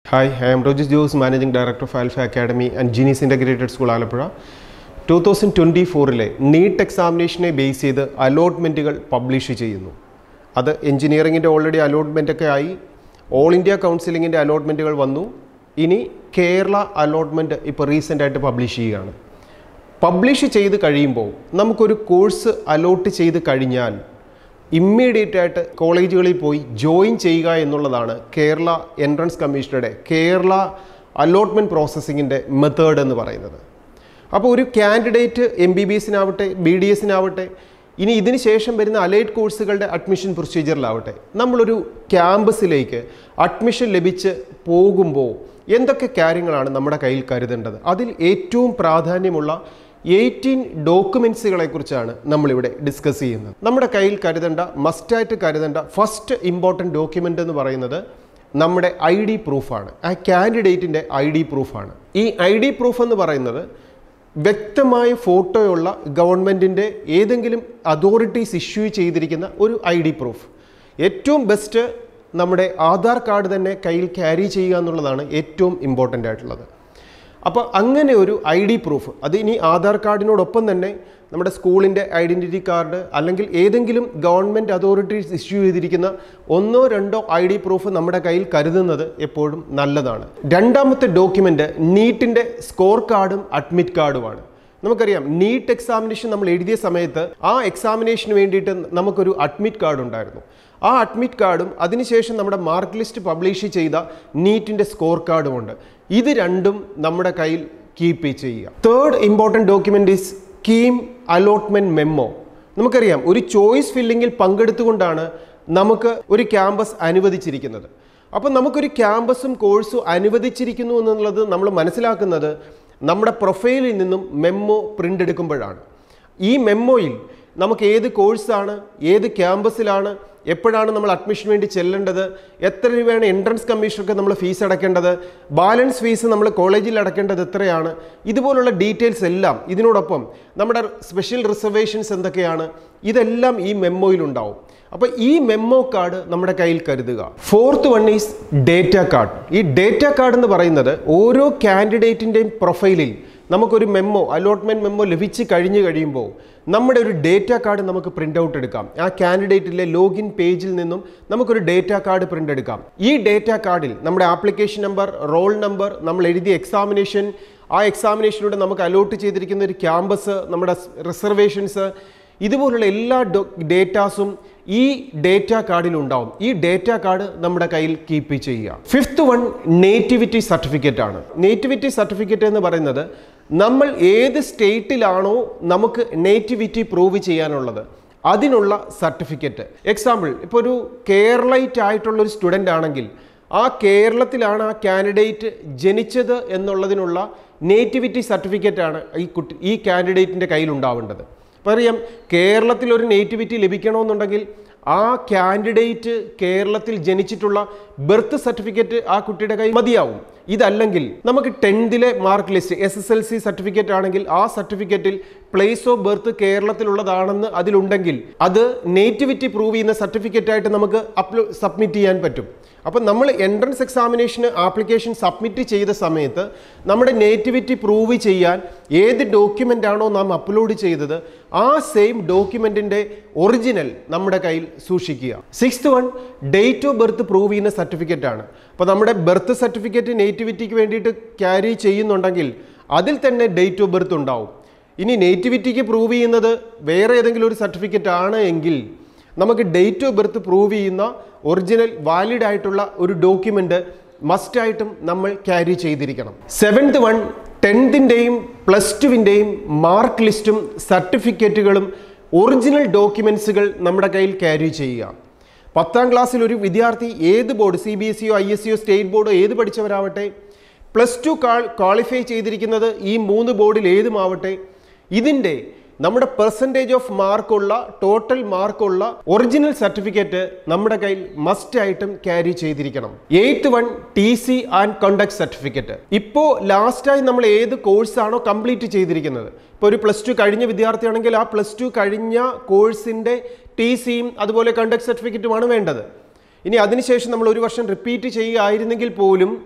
hi I am Rojis Jose managing director of Alpha Academy and Genius integrated school Alappuzha two thousand twenty ഫോറിലെ NEET എക്സാമിനേഷനെ base ചെയ്ത് അലോട്ട്മെൻറ്റുകൾ publish ചെയ്യുന്നു അത് എഞ്ചിനീയറിങ്ങിൻ്റെ ഓൾറെഡി അലോട്ട്മെൻ്റ് ഒക്കെ ആയി ഓൾ ഇന്ത്യ കൗൺസിലിങ്ങിൻ്റെ അലോട്ട്മെൻറ്റുകൾ വന്നു ഇനി കേരള അലോട്ട്മെൻറ്റ് ഇപ്പോൾ റീസെൻ്റ് ആയിട്ട് പബ്ലിഷ് ചെയ്യുകയാണ് പബ്ലിഷ് ചെയ്ത് കഴിയുമ്പോൾ നമുക്കൊരു കോഴ്സ് അലോട്ട് ചെയ്ത് കഴിഞ്ഞാൽ ഇമ്മീഡിയറ്റ് ആയിട്ട് കോളേജുകളിൽ പോയി ജോയിൻ ചെയ്യുക എന്നുള്ളതാണ് കേരള എൻട്രൻസ് കമ്മീഷനുടെ കേരള അലോട്ട്മെൻറ്റ് പ്രോസസ്സിങ്ങിൻ്റെ മെത്തേഡ് എന്ന് പറയുന്നത് അപ്പോൾ ഒരു കാൻഡിഡേറ്റ് എം ബി ബി എസിനാവട്ടെ ബി ഡി എസിനാവട്ടെ ഇനി ഇതിന് ശേഷം വരുന്ന അലൈഡ് കോഴ്സുകളുടെ അഡ്മിഷൻ പ്രൊസീജിയറിലാവട്ടെ നമ്മളൊരു ക്യാമ്പസിലേക്ക് അഡ്മിഷൻ ലഭിച്ച് പോകുമ്പോൾ എന്തൊക്കെ കാര്യങ്ങളാണ് നമ്മുടെ കയ്യിൽ കരുതേണ്ടത് അതിൽ ഏറ്റവും പ്രാധാന്യമുള്ള എയ്റ്റീൻ ഡോക്യുമെൻസുകളെ കുറിച്ചാണ് നമ്മളിവിടെ ഡിസ്കസ് ചെയ്യുന്നത് നമ്മുടെ കയ്യിൽ കരുതേണ്ട മസ്റ്റായിട്ട് കരുതേണ്ട ഫസ്റ്റ് ഇമ്പോർട്ടൻറ്റ് ഡോക്യുമെൻ്റ് എന്ന് പറയുന്നത് നമ്മുടെ ഐ ഡി പ്രൂഫാണ് ആ കാൻഡിഡേറ്റിൻ്റെ ഐ ഡി പ്രൂഫാണ് ഈ ഐ ഡി പ്രൂഫ് എന്ന് പറയുന്നത് വ്യക്തമായ ഫോട്ടോയുള്ള ഗവൺമെൻറ്റിൻ്റെ ഏതെങ്കിലും അതോറിറ്റീസ് ഇഷ്യൂ ചെയ്തിരിക്കുന്ന ഒരു ഐ ഡി പ്രൂഫ് ഏറ്റവും ബെസ്റ്റ് നമ്മുടെ ആധാർ കാർഡ് തന്നെ കയ്യിൽ ക്യാരി ചെയ്യുക എന്നുള്ളതാണ് ഏറ്റവും ഇമ്പോർട്ടൻ്റ് ആയിട്ടുള്ളത് അപ്പോൾ അങ്ങനെ ഒരു ഐ ഡി പ്രൂഫ് അത് ഇനി ആധാർ കാർഡിനോടൊപ്പം തന്നെ നമ്മുടെ സ്കൂളിൻ്റെ ഐഡൻറ്റിറ്റി കാർഡ് അല്ലെങ്കിൽ ഏതെങ്കിലും ഗവൺമെൻറ് അതോറിറ്റീസ് ഇഷ്യൂ ചെയ്തിരിക്കുന്ന ഒന്നോ രണ്ടോ ഐ ഡി പ്രൂഫ് നമ്മുടെ കയ്യിൽ കരുതുന്നത് എപ്പോഴും നല്ലതാണ് രണ്ടാമത്തെ ഡോക്യുമെൻ്റ് നീറ്റിൻ്റെ സ്കോർ കാർഡും അഡ്മിറ്റ് കാർഡുമാണ് നമുക്കറിയാം നീറ്റ് എക്സാമിനേഷൻ നമ്മൾ എഴുതിയ സമയത്ത് ആ എക്സാമിനേഷന് വേണ്ടിയിട്ട് നമുക്കൊരു അഡ്മിറ്റ് കാർഡ് ഉണ്ടായിരുന്നു ആ അഡ്മിറ്റ് കാർഡും അതിനുശേഷം നമ്മുടെ മാർക്ക് ലിസ്റ്റ് പബ്ലിഷ് ചെയ്ത നീറ്റിൻ്റെ സ്കോർ കാർഡുമുണ്ട് ഇത് രണ്ടും നമ്മുടെ കയ്യിൽ കീപ്പ് ചെയ്യുക third important document is scheme allotment memo നമുക്കറിയാം ഒരു ചോയ്സ് ഫില്ലിങ്ങിൽ പങ്കെടുത്തുകൊണ്ടാണ് നമുക്ക് ഒരു ക്യാമ്പസ് അനുവദിച്ചിരിക്കുന്നത് അപ്പം നമുക്കൊരു ക്യാമ്പസും കോഴ്സും അനുവദിച്ചിരിക്കുന്നു എന്നുള്ളത് നമ്മൾ മനസ്സിലാക്കുന്നത് നമ്മുടെ പ്രൊഫൈലിൽ നിന്നും മെമ്മോ പ്രിൻ്റ് എടുക്കുമ്പോഴാണ് ഈ മെമ്മോയിൽ നമുക്ക് ഏത് കോഴ്സാണ് ഏത് ക്യാമ്പസിലാണ് എപ്പോഴാണ് നമ്മൾ അഡ്മിഷന് വേണ്ടി ചെല്ലേണ്ടത് എത്ര രൂപയാണ് എൻട്രൻസ് കമ്മീഷനൊക്കെ നമ്മൾ ഫീസ് അടയ്ക്കേണ്ടത് ബാലൻസ് ഫീസ് നമ്മൾ കോളേജിൽ അടയ്ക്കേണ്ടത് എത്രയാണ് ഇതുപോലുള്ള ഡീറ്റെയിൽസ് എല്ലാം ഇതിനോടൊപ്പം നമ്മുടെ സ്പെഷ്യൽ റിസർവേഷൻസ് എന്തൊക്കെയാണ് ഇതെല്ലാം ഈ മെമ്മോയിലുണ്ടാവും അപ്പോൾ ഈ മെമ്മോ കാർഡ് നമ്മുടെ കയ്യിൽ കരുതുക fourth one is data card ഈ ഡേറ്റ കാർഡ് എന്ന് പറയുന്നത് ഓരോ കാൻഡിഡേറ്റിൻ്റെയും പ്രൊഫൈലിൽ നമുക്കൊരു മെമ്മോ അലോട്ട്മെൻറ്റ് മെമ്മോ ലഭിച്ച് കഴിഞ്ഞു കഴിയുമ്പോൾ നമ്മുടെ ഒരു ഡേറ്റ കാർഡ് നമുക്ക് പ്രിൻ്റ് ഔട്ട് എടുക്കാം ആ കാൻഡിഡേറ്റിലെ ലോഗിൻ പേജിൽ നിന്നും നമുക്കൊരു ഡേറ്റ കാർഡ് പ്രിൻ്റ് എടുക്കാം ഈ ഡേറ്റ കാർഡിൽ നമ്മുടെ ആപ്ലിക്കേഷൻ നമ്പർ റോൾ നമ്പർ നമ്മൾ എഴുതിയ എക്സാമിനേഷൻ ആ എക്സാമിനേഷനിലൂടെ നമുക്ക് അലോട്ട് ചെയ്തിരിക്കുന്ന ഒരു ക്യാമ്പസ് നമ്മുടെ റിസർവേഷൻസ് ഇതുപോലുള്ള എല്ലാ ഡേറ്റാസും ഈ ഡേറ്റ കാർഡിൽ ഉണ്ടാവും ഈ ഡേറ്റ കാർഡ് നമ്മുടെ കയ്യിൽ കീപ്പ് ചെയ്യുക ഫിഫ്ത്ത് വൺ നേറ്റിവിറ്റി സർട്ടിഫിക്കറ്റ് ആണ് നേറ്റിവിറ്റി സർട്ടിഫിക്കറ്റ് എന്ന് പറയുന്നത് നമ്മൾ ഏത് സ്റ്റേറ്റിലാണോ നമുക്ക് നേറ്റിവിറ്റി പ്രൂവ് ചെയ്യാനുള്ളത് അതിനുള്ള സർട്ടിഫിക്കറ്റ് എക്സാമ്പിൾ ഇപ്പോൾ ഒരു കേരളൈറ്റ് ആയിട്ടുള്ള ഒരു സ്റ്റുഡൻ്റ് ആണെങ്കിൽ ആ കേരളത്തിലാണ് ആ കാൻഡിഡേറ്റ് ജനിച്ചത് എന്നുള്ളതിനുള്ള നേറ്റിവിറ്റി സർട്ടിഫിക്കറ്റ് ആണ് ഈ കുട്ടി ഈ കാൻഡിഡേറ്റിൻ്റെ കയ്യിൽ ഉണ്ടാവേണ്ടത് അപ്പോൾ അറിയാം കേരളത്തിൽ ഒരു നേറ്റിവിറ്റി ലഭിക്കണമെന്നുണ്ടെങ്കിൽ ആ കാൻഡിഡേറ്റ് കേരളത്തിൽ ജനിച്ചിട്ടുള്ള ബർത്ത് സർട്ടിഫിക്കറ്റ് ആ കുട്ടിയുടെ കയ്യിൽ മതിയാവും ഇതല്ലെങ്കിൽ നമുക്ക് ടെൻത്തിലെ mark list S S L C certificate ആണെങ്കിൽ ആ സർട്ടിഫിക്കറ്റിൽ പ്ലേസ് ഓഫ് ബർത്ത് കേരളത്തിലുള്ളതാണെന്ന് അതിലുണ്ടെങ്കിൽ അത് നേറ്റിവിറ്റി പ്രൂവ് ചെയ്യുന്ന സർട്ടിഫിക്കറ്റ് ആയിട്ട് നമുക്ക് അപ്ലോ സബ്മിറ്റ് ചെയ്യാൻ പറ്റും അപ്പം നമ്മൾ എൻട്രൻസ് എക്സാമിനേഷന് ആപ്ലിക്കേഷൻ സബ്മിറ്റ് ചെയ്ത സമയത്ത് നമ്മുടെ നേറ്റിവിറ്റി പ്രൂവ് ചെയ്യാൻ ഏത് ഡോക്യുമെൻ്റ് ആണോ നാം അപ്ലോഡ് ചെയ്തത് ആ സെയിം ഡോക്യുമെൻറ്റിൻ്റെ ഒറിജിനൽ നമ്മുടെ കയ്യിൽ സൂക്ഷിക്കുക sixth one date of birth prove ചെയ്യുന്ന സർട്ടിഫിക്കറ്റ് ആണ് അപ്പോൾ നമ്മുടെ ബർത്ത് സർട്ടിഫിക്കറ്റ് നേറ്റിവിറ്റിക്ക് വേണ്ടിയിട്ട് ക്യാരി ചെയ്യുന്നുണ്ടെങ്കിൽ അതിൽ തന്നെ ഡേറ്റ് ഓഫ് ബർത്ത് ഉണ്ടാവും ഇനി നേറ്റിവിറ്റിക്ക് പ്രൂവ് ചെയ്യുന്നത് വേറെ ഏതെങ്കിലും ഒരു സർട്ടിഫിക്കറ്റ് ആണ് എങ്കിൽ നമുക്ക് ഡേറ്റ് ഓഫ് ബർത്ത് പ്രൂവ് ചെയ്യുന്ന ഒറിജിനൽ വാലിഡ് ആയിട്ടുള്ള ഒരു ഡോക്യുമെൻ്റ് മസ്റ്റായിട്ടും നമ്മൾ ക്യാരി ചെയ്തിരിക്കണം സെവൻത് വൺ ടെൻത്തിൻ്റെയും പ്ലസ് ടുവിൻ്റെയും മാർക്ക് ലിസ്റ്റും സർട്ടിഫിക്കറ്റുകളും ഒറിജിനൽ ഡോക്യുമെൻസുകൾ നമ്മുടെ കയ്യിൽ ക്യാരി ചെയ്യുക പത്താം ക്ലാസ്സിൽ ഒരു വിദ്യാർത്ഥി ഏത് ബോർഡ് സി ബി എസ് സിയോ ഐ എസ് സിയോ സ്റ്റേറ്റ് ബോർഡോ ഏത് പഠിച്ചവരാവട്ടെ പ്ലസ് ടു ക്വാളിഫൈ ചെയ്തിരിക്കുന്നത് ഈ മൂന്ന് ബോർഡിൽ ഏതുമാവട്ടെ ഇതിൻ്റെ നമ്മുടെ പെർസെൻറ്റേജ് ഓഫ് മാർക്കുള്ള ടോട്ടൽ മാർക്കുള്ള ഒറിജിനൽ സർട്ടിഫിക്കറ്റ് നമ്മുടെ കയ്യിൽ മസ്റ്റ് ആയിട്ടും ക്യാരി ചെയ്തിരിക്കണം eighth one T C and conduct certificate ഇപ്പോൾ ലാസ്റ്റായി നമ്മൾ ഏത് കോഴ്സാണോ കംപ്ലീറ്റ് ചെയ്തിരിക്കുന്നത് ഇപ്പോൾ ഒരു പ്ലസ് ടു കഴിഞ്ഞ വിദ്യാർത്ഥിയാണെങ്കിൽ ആ പ്ലസ് ടു കഴിഞ്ഞ കോഴ്സിൻ്റെ ടി സിയും അതുപോലെ കണ്ടക്ട് സർട്ടിഫിക്കറ്റുമാണ് വേണ്ടത് ഇനി അതിനുശേഷം നമ്മൾ ഒരു വർഷം റിപ്പീറ്റ് ചെയ്യുകയായിരുന്നെങ്കിൽ പോലും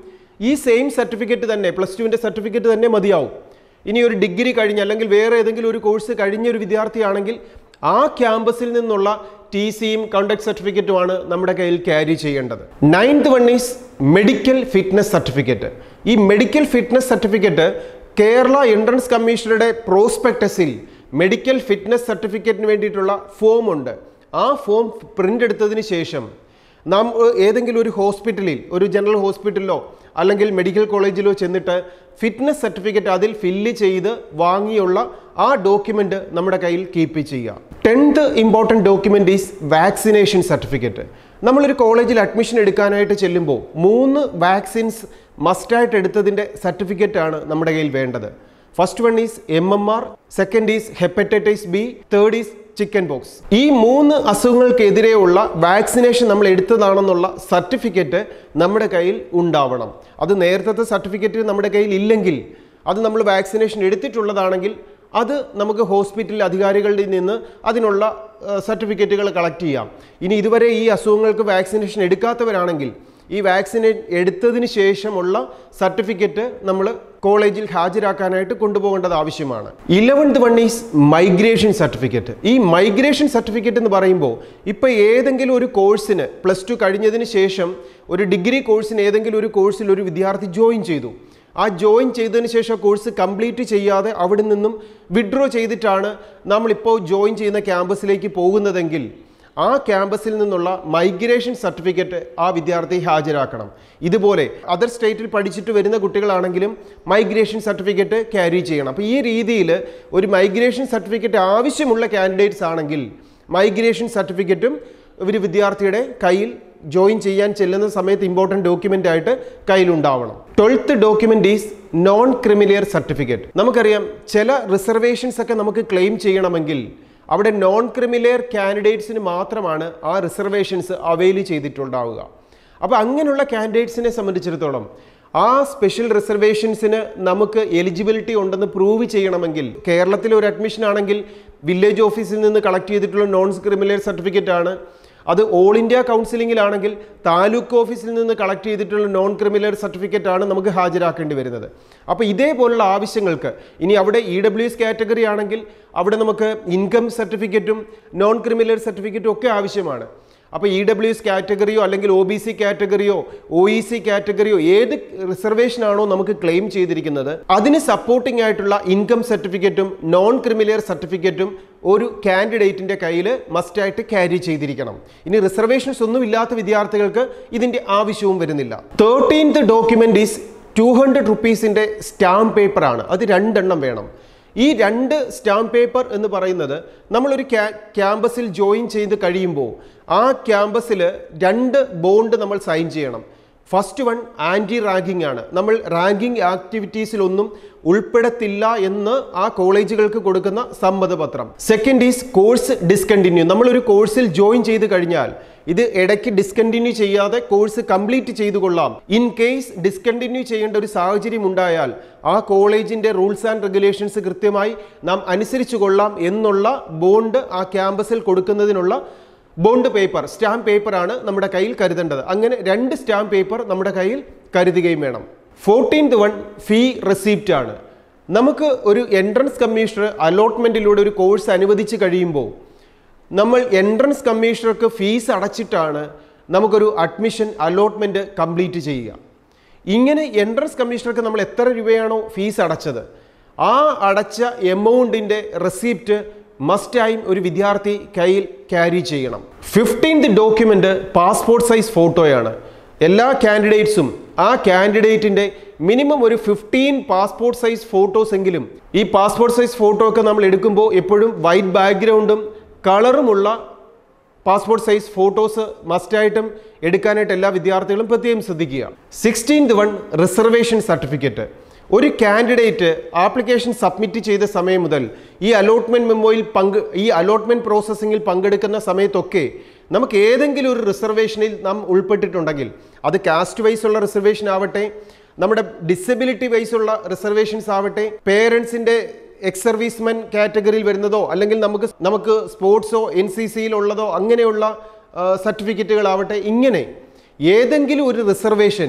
ഈ സെയിം സർട്ടിഫിക്കറ്റ് തന്നെ പ്ലസ് ടുവിൻ്റെ സർട്ടിഫിക്കറ്റ് തന്നെ മതിയാവും ഇനി ഒരു ഡിഗ്രി കഴിഞ്ഞ് അല്ലെങ്കിൽ വേറെ ഏതെങ്കിലും ഒരു കോഴ്സ് കഴിഞ്ഞ ഒരു വിദ്യാർത്ഥിയാണെങ്കിൽ ആ ക്യാമ്പസിൽ നിന്നുള്ള ടി സിയും കോണ്ടാക്ട് സർട്ടിഫിക്കറ്റുമാണ് നമ്മുടെ കയ്യിൽ ക്യാരി ചെയ്യേണ്ടത് ninth one is medical fitness certificate ഈ medical fitness certificate Kerala entrance കമ്മീഷണറുടെ പ്രോസ്പെക്ടസിൽ മെഡിക്കൽ ഫിറ്റ്നസ് സർട്ടിഫിക്കറ്റിന് വേണ്ടിയിട്ടുള്ള ഫോം ഉണ്ട് ആ ഫോം പ്രിൻ്റ് എടുത്തതിന് ശേഷം നാം ഏ- ഏതെങ്കിലും ഒരു ഹോസ്പിറ്റലിൽ ഒരു ജനറൽ ഹോസ്പിറ്റലിലോ അല്ലെങ്കിൽ മെഡിക്കൽ കോളേജിലോ ചെന്നിട്ട് ഫിറ്റ്നസ് സർട്ടിഫിക്കറ്റ് അതിൽ ഫില്ല് ചെയ്ത് വാങ്ങിയുള്ള ആ ഡോക്യുമെൻ്റ് നമ്മുടെ കയ്യിൽ കീപ്പ് ചെയ്യുക tenth important document is vaccination certificate നമ്മളൊരു കോളേജിൽ അഡ്മിഷൻ എടുക്കാനായിട്ട് ചെല്ലുമ്പോൾ മൂന്ന് വാക്സിൻസ് മസ്റ്റായിട്ട് എടുത്തതിൻ്റെ സർട്ടിഫിക്കറ്റാണ് നമ്മുടെ കയ്യിൽ വേണ്ടത് first one is M M R second is hepatitis B third is chicken pox ഈ മൂന്ന് അസുഖങ്ങൾക്കെതിരെയുള്ള വാക്സിനേഷൻ നമ്മൾ എടുത്തതാണെന്നുള്ള സർട്ടിഫിക്കറ്റ് നമ്മുടെ കയ്യിൽ ഉണ്ടാവണം അത് നേരത്തെ സർട്ടിഫിക്കറ്റ് നമ്മുടെ കയ്യിൽ ഇല്ലെങ്കിൽ അത് നമ്മൾ വാക്സിനേഷൻ എടുത്തിട്ടുള്ളതാണെങ്കിൽ അത് നമുക്ക് ഹോസ്പിറ്റൽ അധികാരികളിൽ നിന്ന് അതിനുള്ള സർട്ടിഫിക്കറ്റുകൾ കളക്ട് ചെയ്യാം ഇനി ഇതുവരെ ഈ അസുഖങ്ങൾക്ക് വാക്സിനേഷൻ എടുക്കാത്തവരാണെങ്കിൽ ഈ വാക്സിൻ എടുത്തതിന് ശേഷമുള്ള സർട്ടിഫിക്കറ്റ് നമ്മൾ കോളേജിൽ ഹാജരാക്കാനായിട്ട് കൊണ്ടുപോകേണ്ടത് ആവശ്യമാണ് eleventh one is migration certificate ഈ മൈഗ്രേഷൻ സർട്ടിഫിക്കറ്റ് എന്ന് പറയുമ്പോൾ ഇപ്പോൾ ഏതെങ്കിലും ഒരു കോഴ്സിന് പ്ലസ് ടു കഴിഞ്ഞതിന് ശേഷം ഒരു ഡിഗ്രി കോഴ്സിന് ഏതെങ്കിലും ഒരു കോഴ്സിൽ ഒരു വിദ്യാർത്ഥി ജോയിൻ ചെയ്തു ആ ജോയിൻ ചെയ്തതിന് ശേഷം കോഴ്സ് കംപ്ലീറ്റ് ചെയ്യാതെ അവിടെ നിന്നും വിഡ്രോ ചെയ്തിട്ടാണ് നമ്മളിപ്പോൾ ജോയിൻ ചെയ്യുന്ന ക്യാമ്പസിലേക്ക് പോകുന്നതെങ്കിൽ ആ ക്യാമ്പസിൽ നിന്നുള്ള മൈഗ്രേഷൻ സർട്ടിഫിക്കറ്റ് ആ വിദ്യാർത്ഥി ഹാജരാക്കണം ഇതുപോലെ അതർ സ്റ്റേറ്റിൽ പഠിച്ചിട്ട് വരുന്ന കുട്ടികളാണെങ്കിലും മൈഗ്രേഷൻ സർട്ടിഫിക്കറ്റ് ക്യാരി ചെയ്യണം അപ്പോൾ ഈ രീതിയിൽ ഒരു മൈഗ്രേഷൻ സർട്ടിഫിക്കറ്റ് ആവശ്യമുള്ള കാൻഡിഡേറ്റ്സ് ആണെങ്കിൽ മൈഗ്രേഷൻ സർട്ടിഫിക്കറ്റും ഒരു വിദ്യാർത്ഥിയുടെ കയ്യിൽ ജോയിൻ ചെയ്യാൻ ചെല്ലുന്ന സമയത്ത് ഇമ്പോർട്ടൻറ്റ് ഡോക്യുമെൻ്റ് ആയിട്ട് കയ്യിലുണ്ടാവണം twelfth document is non creamy layer certificate നമുക്കറിയാം ചില റിസർവേഷൻസ് ഒക്കെ നമുക്ക് ക്ലെയിം ചെയ്യണമെങ്കിൽ അവിടെ നോൺ ക്രിമിലിയർ കാൻഡിഡേറ്റ്സിന് മാത്രമാണ് ആ റിസർവേഷൻസ് അവൈൽ ചെയ്തിട്ടുണ്ടാവുക അപ്പോൾ അങ്ങനെയുള്ള കാൻഡിഡേറ്റ്സിനെ സംബന്ധിച്ചിടത്തോളം ആ സ്പെഷ്യൽ റിസർവേഷൻസിന് നമുക്ക് എലിജിബിലിറ്റി ഉണ്ടെന്ന് പ്രൂവ് ചെയ്യണമെങ്കിൽ കേരളത്തിലെ ഒരു അഡ്മിഷൻ ആണെങ്കിൽ വില്ലേജ് ഓഫീസിൽ നിന്ന് കളക്ട് ചെയ്തിട്ടുള്ള നോൺ ക്രിമിലിയർ സർട്ടിഫിക്കറ്റ് ആണ് അത് ഓൾ ഇന്ത്യ കൗൺസിലിങ്ങിലാണെങ്കിൽ താലൂക്ക് ഓഫീസിൽ നിന്ന് കളക്ട് ചെയ്തിട്ടുള്ള നോൺ ക്രിമിനൽ സർട്ടിഫിക്കറ്റ് ആണ് നമുക്ക് ഹാജരാക്കേണ്ടി വരുന്നത് അപ്പോൾ ഇതേപോലുള്ള ആവശ്യങ്ങൾക്ക് ഇനി അവിടെ ഇ ഡബ്ല്യു എസ് കാറ്റഗറി ആണെങ്കിൽ അവിടെ നമുക്ക് ഇൻകം സർട്ടിഫിക്കറ്റും നോൺ ക്രിമിനൽ സർട്ടിഫിക്കറ്റും ഒക്കെ ആവശ്യമാണ് അപ്പോൾ ഇ ഡബ്ല്യു എസ് കാറ്റഗറിയോ അല്ലെങ്കിൽ ഒ ബി സി കാറ്റഗറിയോ ഒ ഇ സി കാറ്റഗറിയോ ഏത് റിസർവേഷൻ ആണോ നമുക്ക് ക്ലെയിം ചെയ്തിരിക്കുന്നത് അതിന് സപ്പോർട്ടിംഗ് ആയിട്ടുള്ള ഇൻകം സർട്ടിഫിക്കറ്റും നോൺ ക്രിമിലിയർ സർട്ടിഫിക്കറ്റും ഒരു കാൻഡിഡേറ്റിന്റെ കയ്യിൽ മസ്റ്റായിട്ട് ക്യാരി ചെയ്തിരിക്കണം ഇനി റിസർവേഷൻസ് ഒന്നും ഇല്ലാത്ത വിദ്യാർത്ഥികൾക്ക് ഇതിന്റെ ആവശ്യവും വരുന്നില്ല thirteenth document is two hundred റുപ്പീസിന്റെ സ്റ്റാമ്പ് പേപ്പർ ആണ് അത് രണ്ടെണ്ണം വേണം ഈ രണ്ട് സ്റ്റാമ്പ് പേപ്പർ എന്ന് പറയുന്നത് നമ്മളൊരു ക്യാ- ക്യാമ്പസിൽ ജോയിൻ ചെയ്ത് കഴിയുമ്പോൾ ആ ക്യാമ്പസിൽ രണ്ട് ബോണ്ട് നമ്മൾ സൈൻ ചെയ്യണം ഫസ്റ്റ് വൺ ആൻറ്റി റാങ്കിങ് ആണ് നമ്മൾ റാങ്കിങ് ആക്ടിവിറ്റീസിലൊന്നും ഉൾപ്പെടത്തില്ല എന്ന് ആ കോളേജുകൾക്ക് കൊടുക്കുന്ന സമ്മതപത്രം സെക്കൻഡ് ഈസ് കോഴ്സ് ഡിസ്കണ്ടിന്യൂ നമ്മളൊരു കോഴ്സിൽ ജോയിൻ ചെയ്ത് കഴിഞ്ഞാൽ ഇത് ഇടയ്ക്ക് ഡിസ്കണ്ടിന്യൂ ചെയ്യാതെ കോഴ്സ് കംപ്ലീറ്റ് ചെയ്തു കൊള്ളാം ഇൻ കേസ് ഡിസ്കണ്ടിന്യൂ ചെയ്യേണ്ട ഒരു സാഹചര്യം ഉണ്ടായാൽ ആ കോളേജിന്റെ റൂൾസ് ആൻഡ് റെഗുലേഷൻസ് കൃത്യമായി നാം അനുസരിച്ചു കൊള്ളാം എന്നുള്ള ബോണ്ട് ആ ക്യാമ്പസിൽ കൊടുക്കുന്നതിനുള്ള ബോണ്ട് പേപ്പർ സ്റ്റാമ്പ് പേപ്പറാണ് നമ്മുടെ കയ്യിൽ കരുതേണ്ടത് അങ്ങനെ രണ്ട് സ്റ്റാമ്പ് പേപ്പർ നമ്മുടെ കയ്യിൽ കരുതുകയും വേണം ഫോർട്ടീൻത് വൺ ഫീ റെസീപ്റ്റ് ആണ് നമുക്ക് ഒരു എൻട്രൻസ് കമ്മീഷണർ അലോട്ട്മെൻറ്റിലൂടെ ഒരു കോഴ്സ് അനുവദിച്ച് കഴിയുമ്പോൾ നമ്മൾ എൻട്രൻസ് കമ്മീഷണർക്ക് ഫീസ് അടച്ചിട്ടാണ് നമുക്കൊരു അഡ്മിഷൻ അലോട്ട്മെൻറ്റ് കംപ്ലീറ്റ് ചെയ്യുക ഇങ്ങനെ എൻട്രൻസ് കമ്മീഷണർക്ക് നമ്മൾ എത്ര രൂപയാണോ ഫീസ് അടച്ചത് ആ അടച്ച എമൗണ്ടിൻ്റെ റെസീപ്റ്റ് മസ്റ്റായും ഒരു വിദ്യാർത്ഥി കയ്യിൽ ക്യാരി ചെയ്യണം ഫിഫ്റ്റീൻത് ഡോക്യുമെൻ്റ് പാസ്പോർട്ട് സൈസ് ഫോട്ടോയാണ് എല്ലാ കാൻഡിഡേറ്റ്സും ആ കാൻഡിഡേറ്റിൻ്റെ മിനിമം ഒരു ഫിഫ്റ്റീൻ പാസ്പോർട്ട് സൈസ് ഫോട്ടോസ് എങ്കിലും ഈ പാസ്പോർട്ട് സൈസ് ഫോട്ടോ ഒക്കെ നമ്മൾ എടുക്കുമ്പോൾ എപ്പോഴും വൈറ്റ് ബാക്ക്ഗ്രൗണ്ടും കളറുമുള്ള പാസ്പോർട്ട് സൈസ് ഫോട്ടോസ് മസ്റ്റായിട്ടും എടുക്കാനായിട്ട് എല്ലാ വിദ്യാർത്ഥികളും പ്രത്യേകം ശ്രദ്ധിക്കുക സിക്സ്റ്റീൻത് വൺ റിസർവേഷൻ സർട്ടിഫിക്കറ്റ് ഒരു കാൻഡിഡേറ്റ് ആപ്ലിക്കേഷൻ സബ്മിറ്റ് ചെയ്ത സമയം മുതൽ ഈ അലോട്ട്മെന്റ് മെമ്മോയിൽ പങ്ക് ഈ അലോട്ട്മെന്റ് പ്രോസസ്സിങ്ങിൽ പങ്കെടുക്കുന്ന സമയത്തൊക്കെ നമുക്ക് ഏതെങ്കിലും ഒരു റിസർവേഷനിൽ നാം ഉൾപ്പെട്ടിട്ടുണ്ടെങ്കിൽ അത് കാസ്റ്റ് വൈസ് ഉള്ള റിസർവേഷൻ ആവട്ടെ നമ്മുടെ ഡിസബിലിറ്റി വൈസ് ഉള്ള റിസർവേഷൻസ് ആവട്ടെ പേരൻസിൻ്റെ എക്സ് സർവീസ്മെൻ കാറ്റഗറിയിൽ വരുന്നതോ അല്ലെങ്കിൽ നമുക്ക് നമുക്ക് സ്പോർട്സോ എൻ സി സിയിലുള്ളതോ അങ്ങനെയുള്ള സർട്ടിഫിക്കറ്റുകളാവട്ടെ ഇങ്ങനെ ഏതെങ്കിലും ഒരു reservation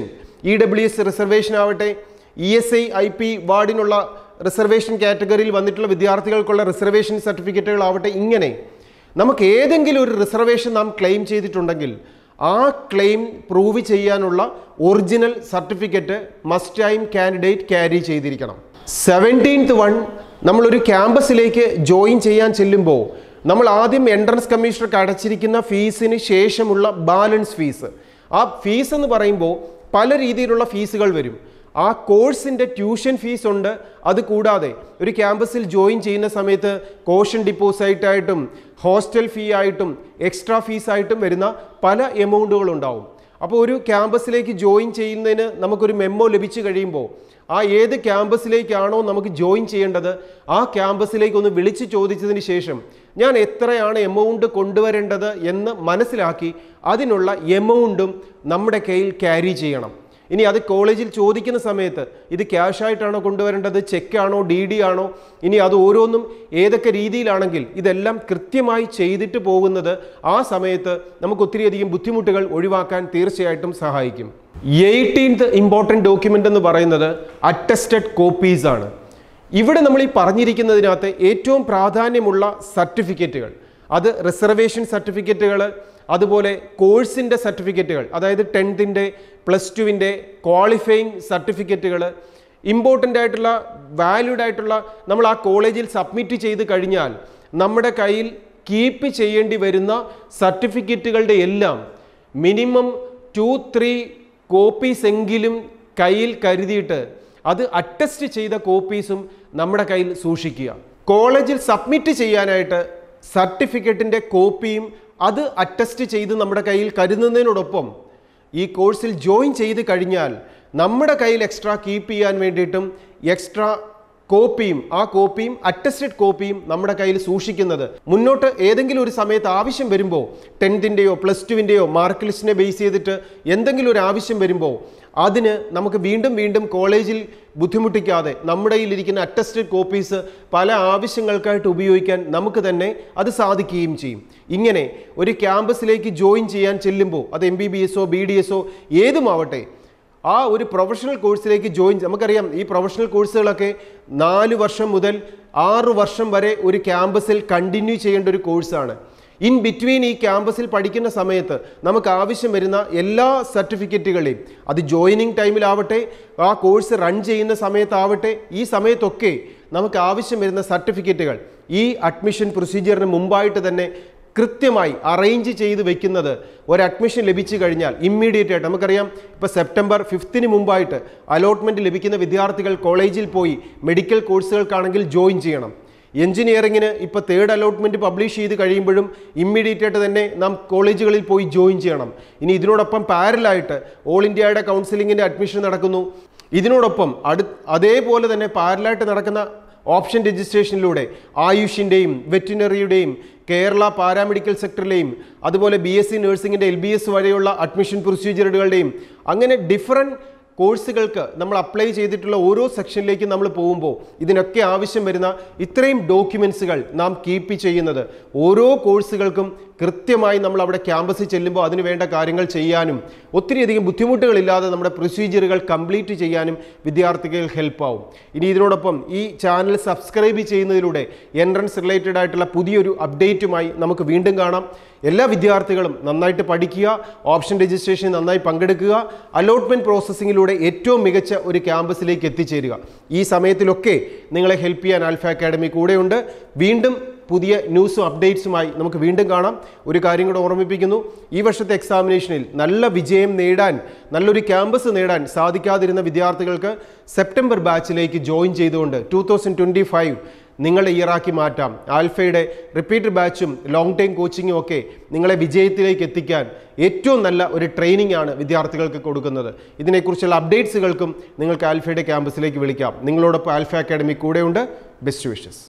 E W S reservation ആവട്ടെ E S I I P വാർഡിനുള്ള റിസർവേഷൻ കാറ്റഗറിയിൽ വന്നിട്ടുള്ള വിദ്യാർത്ഥികൾക്കുള്ള റിസർവേഷൻ സർട്ടിഫിക്കറ്റുകളാവട്ടെ ഇങ്ങനെ നമുക്ക് ഏതെങ്കിലും ഒരു റിസർവേഷൻ നാം ക്ലെയിം ചെയ്തിട്ടുണ്ടെങ്കിൽ ആ ക്ലെയിം പ്രൂവ് ചെയ്യാനുള്ള original certificate must time candidate carry ചെയ്തിരിക്കണം സെവൻറ്റീൻത്ത് വൺ നമ്മളൊരു ക്യാമ്പസിലേക്ക് ജോയിൻ ചെയ്യാൻ ചെല്ലുമ്പോൾ നമ്മൾ ആദ്യം എൻട്രൻസ് കമ്മീഷണർക്ക് അടച്ചിരിക്കുന്ന ഫീസിന് ശേഷമുള്ള ബാലൻസ് ഫീസ് ആ ഫീസ് എന്ന് പറയുമ്പോൾ പല രീതിയിലുള്ള ഫീസുകൾ വരും ആ കോഴ്സിൻ്റെ ട്യൂഷൻ ഫീസ് ഉണ്ട് അത് കൂടാതെ ഒരു ക്യാമ്പസിൽ ജോയിൻ ചെയ്യുന്ന സമയത്ത് കോഷൻ ഡിപ്പോസിറ്റ് ആയിട്ടും ഹോസ്റ്റൽ ഫീ ആയിട്ടും എക്സ്ട്രാ ഫീസ് ആയിട്ടും വരുന്ന പല എമൗണ്ടുകൾ ഉണ്ടാവും അപ്പോൾ ഒരു ക്യാമ്പസിലേക്ക് ജോയിൻ ചെയ്യുന്നതിന് നമുക്കൊരു മെമ്മോ ലഭിച്ചു കഴിയുമ്പോൾ ആ ഏത് ക്യാമ്പസിലേക്കാണോ നമുക്ക് ജോയിൻ ചെയ്യേണ്ടത് ആ ക്യാമ്പസിലേക്ക് ഒന്ന് വിളിച്ച് ചോദിച്ചതിന് ശേഷം ഞാൻ എത്രയാണ് എമൗണ്ട് കൊണ്ടുവരേണ്ടത് എന്ന് മനസ്സിലാക്കി അതിനുള്ള എമൗണ്ടും നമ്മുടെ കയ്യിൽ ക്യാരി ചെയ്യണം ഇനി അത് കോളേജിൽ ചോദിക്കുന്ന സമയത്ത് ഇത് ക്യാഷ് ആയിട്ടാണോ കൊണ്ടുവരേണ്ടത് ചെക്കാണോ ഡി ഡി ആണോ ഇനി അത് ഓരോന്നും ഏതൊക്കെ രീതിയിലാണെങ്കിൽ ഇതെല്ലാം കൃത്യമായി ചെയ്തിട്ട് പോകുന്നത് ആ സമയത്ത് നമുക്ക് ഒത്തിരിയധികം ബുദ്ധിമുട്ടുകൾ ഒഴിവാക്കാൻ തീർച്ചയായിട്ടും സഹായിക്കും എയ്റ്റീൻത്ത് ഇമ്പോർട്ടൻറ്റ് ഡോക്യുമെൻ്റ് എന്ന് പറയുന്നത് അറ്റസ്റ്റഡ് കോപ്പീസ് ആണ് ഇവിടെ നമ്മൾ ഈ പറഞ്ഞിരിക്കുന്നതിനകത്ത് ഏറ്റവും പ്രാധാന്യമുള്ള സർട്ടിഫിക്കറ്റുകൾ അത് റിസർവേഷൻ സർട്ടിഫിക്കറ്റുകൾ അതുപോലെ കോഴ്സിൻ്റെ സർട്ടിഫിക്കറ്റുകൾ അതായത് ടെൻത്തിൻ്റെ പ്ലസ് ടുവിൻ്റെ ക്വാളിഫയിങ് സർട്ടിഫിക്കറ്റുകൾ ഇമ്പോർട്ടൻ്റ് ആയിട്ടുള്ള വാല്യൂഡ് ആയിട്ടുള്ള നമ്മൾ ആ കോളേജിൽ സബ്മിറ്റ് ചെയ്ത് കഴിഞ്ഞാൽ നമ്മുടെ കയ്യിൽ കീപ്പ് ചെയ്യേണ്ടി വരുന്ന സർട്ടിഫിക്കറ്റുകളുടെ എല്ലാം മിനിമം ടു ത്രീ കോപ്പീസ് എങ്കിലും കയ്യിൽ കരുതിയിട്ട് അത് അറ്റസ്റ്റ് ചെയ്ത കോപ്പീസും നമ്മുടെ കയ്യിൽ സൂക്ഷിക്കുക കോളേജിൽ സബ്മിറ്റ് ചെയ്യാനായിട്ട് സർട്ടിഫിക്കറ്റിൻ്റെ കോപ്പിയും അത് അറ്റസ്റ്റ് ചെയ്ത് നമ്മുടെ കയ്യിൽ കരുതുന്നതിനോടൊപ്പം ഈ കോഴ്സിൽ ജോയിൻ ചെയ്ത് കഴിഞ്ഞാൽ നമ്മുടെ കയ്യിൽ എക്സ്ട്രാ കീപ്പ് ചെയ്യാൻ വേണ്ടിയിട്ടും എക്സ്ട്രാ കോപ്പിയും ആ കോപ്പിയും അറ്റസ്റ്റഡ് കോപ്പിയും നമ്മുടെ കയ്യിൽ സൂക്ഷിക്കുന്നത് മുന്നോട്ട് ഏതെങ്കിലും ഒരു സമയത്ത് ആവശ്യം വരുമ്പോൾ ടെൻത്തിൻ്റെയോ പ്ലസ് ടുവിൻ്റെയോ മാർക്ക് ലിസ്റ്റിനെ ബേസ് ചെയ്തിട്ട് എന്തെങ്കിലും ഒരു ആവശ്യം വരുമ്പോൾ അതിന് നമുക്ക് വീണ്ടും വീണ്ടും കോളേജിൽ ബുദ്ധിമുട്ടിക്കാതെ നമ്മുടെ കയ്യിലിരിക്കുന്ന അറ്റസ്റ്റഡ് കോപ്പീസ് പല ആവശ്യങ്ങൾക്കായിട്ട് ഉപയോഗിക്കാൻ നമുക്ക് തന്നെ അത് സാധിക്കുകയും ചെയ്യും ഇങ്ങനെ ഒരു ക്യാമ്പസിലേക്ക് ജോയിൻ ചെയ്യാൻ ചെല്ലുമ്പോൾ അത് എം ബി ബി എസോ ബി ഡി എസോ ഏതുമാവട്ടെ ആ ഒരു പ്രൊഫഷണൽ കോഴ്സിലേക്ക് ജോയിൻ നമുക്കറിയാം ഈ പ്രൊഫഷണൽ കോഴ്സുകളൊക്കെ നാല് വർഷം മുതൽ ആറ് വർഷം വരെ ഒരു ക്യാമ്പസിൽ കണ്ടിന്യൂ ചെയ്യേണ്ട ഒരു കോഴ്സാണ് ഇൻ ബിറ്റ്വീൻ ഈ ക്യാമ്പസിൽ പഠിക്കുന്ന സമയത്ത് നമുക്ക് ആവശ്യം വരുന്ന എല്ലാ സർട്ടിഫിക്കറ്റുകളെയും അത് ജോയിനിങ് ടൈമിലാവട്ടെ ആ കോഴ്സ് റൺ ചെയ്യുന്ന സമയത്താവട്ടെ ഈ സമയത്തൊക്കെ നമുക്ക് ആവശ്യം വരുന്ന സർട്ടിഫിക്കറ്റുകൾ ഈ അഡ്മിഷൻ പ്രൊസീജിയറിന് മുമ്പായിട്ട് തന്നെ കൃത്യമായി അറേഞ്ച് ചെയ്ത് വെക്കുന്നത് ഒരു അഡ്മിഷൻ ലഭിച്ചു കഴിഞ്ഞാൽ ഇമ്മീഡിയറ്റ് ആയിട്ട് നമുക്കറിയാം ഇപ്പോൾ സെപ്റ്റംബർ ഫിഫ്ത്തിന് മുമ്പായിട്ട് അലോട്ട്മെൻറ്റ് ലഭിക്കുന്ന വിദ്യാർത്ഥികൾ കോളേജിൽ പോയി മെഡിക്കൽ കോഴ്സുകൾക്കാണെങ്കിൽ ജോയിൻ ചെയ്യണം എഞ്ചിനീയറിങ്ങിന് ഇപ്പോൾ തേർഡ് അലോട്ട്മെൻറ്റ് പബ്ലിഷ് ചെയ്ത് കഴിയുമ്പോഴും ഇമ്മീഡിയറ്റ് ആയിട്ട് തന്നെ നാം കോളേജുകളിൽ പോയി ജോയിൻ ചെയ്യണം ഇനി ഇതിനോടൊപ്പം പാരലായിട്ട് ഓൾ ഇന്ത്യയുടെ കൗൺസിലിങ്ങിൻ്റെ അഡ്മിഷൻ നടക്കുന്നു ഇതിനോടൊപ്പം അടു അതേപോലെ തന്നെ പാരലായിട്ട് നടക്കുന്ന ഓപ്ഷൻ രജിസ്ട്രേഷനിലൂടെ ആയുഷിൻ്റെയും വെറ്റിനറിയുടെയും കേരള പാരാമെഡിക്കൽ സെക്ടറിലെയും അതുപോലെ ബി എസ് സി നഴ്സിംഗിൻ്റെ എൽ ബി എസ് വരെയുള്ള അഡ്മിഷൻ പ്രൊസീജിയറുകളുടെയും അങ്ങനെ ഡിഫറൻറ്റ് കോഴ്സുകൾക്ക് നമ്മൾ അപ്ലൈ ചെയ്തിട്ടുള്ള ഓരോ സെക്ഷനിലേക്കും നമ്മൾ പോകുമ്പോൾ ഇതിനൊക്കെ ആവശ്യം വരുന്ന ഇത്രയും ഡോക്യുമെൻസുകൾ നാം കീപ്പ് ചെയ്യുന്നത് ഓരോ കോഴ്സുകൾക്കും കൃത്യമായി നമ്മൾ അവിടെ ക്യാമ്പസിൽ ചെല്ലുമ്പോൾ അതിന് വേണ്ട കാര്യങ്ങൾ ചെയ്യാനും ഒത്തിരിയധികം ബുദ്ധിമുട്ടുകളില്ലാതെ നമ്മുടെ പ്രൊസീജിയറുകൾ കംപ്ലീറ്റ് ചെയ്യാനും വിദ്യാർത്ഥികൾ ഹെൽപ്പ് ആവും ഇനി ഇതിനോടൊപ്പം ഈ ചാനൽ സബ്സ്ക്രൈബ് ചെയ്യുന്നതിലൂടെ എൻട്രൻസ് റിലേറ്റഡ് ആയിട്ടുള്ള പുതിയൊരു അപ്ഡേറ്റുമായി നമുക്ക് വീണ്ടും കാണാം എല്ലാ വിദ്യാർത്ഥികളും നന്നായിട്ട് പഠിക്കുക ഓപ്ഷൻ രജിസ്ട്രേഷൻ നന്നായി പങ്കെടുക്കുക അലോട്ട്മെൻറ്റ് പ്രോസസ്സിങ്ങിലൂടെ ഏറ്റവും മികച്ച ഒരു ക്യാമ്പസിലേക്ക് എത്തിച്ചേരുക ഈ സമയത്തിലൊക്കെ നിങ്ങളെ ഹെൽപ്പ് ചെയ്യാൻ ആൽഫ അക്കാഡമി കൂടെയുണ്ട് വീണ്ടും പുതിയ ന്യൂസും അപ്ഡേറ്റ്സുമായി നമുക്ക് വീണ്ടും കാണാം ഒരു കാര്യം കൂടെ ഓർമ്മിപ്പിക്കുന്നു ഈ വർഷത്തെ എക്സാമിനേഷനിൽ നല്ല വിജയം നേടാൻ നല്ലൊരു ക്യാമ്പസ് നേടാൻ സാധിക്കാതിരുന്ന വിദ്യാർത്ഥികൾക്ക് സെപ്റ്റംബർ ബാച്ചിലേക്ക് ജോയിൻ ചെയ്തുകൊണ്ട് ടു തൗസൻഡ് ട്വൻറ്റി ഫൈവ് നിങ്ങളെ ഇയറാക്കി മാറ്റാം ആൽഫയുടെ റിപ്പീറ്റർ ബാച്ചും ലോങ് ടൈം കോച്ചിങ്ങും ഒക്കെ നിങ്ങളെ വിജയത്തിലേക്ക് എത്തിക്കാൻ ഏറ്റവും നല്ല ഒരു ട്രെയിനിങ് ആണ് വിദ്യാർത്ഥികൾക്ക് കൊടുക്കുന്നത് ഇതിനെക്കുറിച്ചുള്ള അപ്ഡേറ്റ്സുകൾക്കും നിങ്ങൾക്ക് ആൽഫയുടെ ക്യാമ്പസിലേക്ക് വിളിക്കാം നിങ്ങളോടൊപ്പം ആൽഫ അക്കാഡമി കൂടെയുണ്ട് ബെസ്റ്റ് വിഷസ്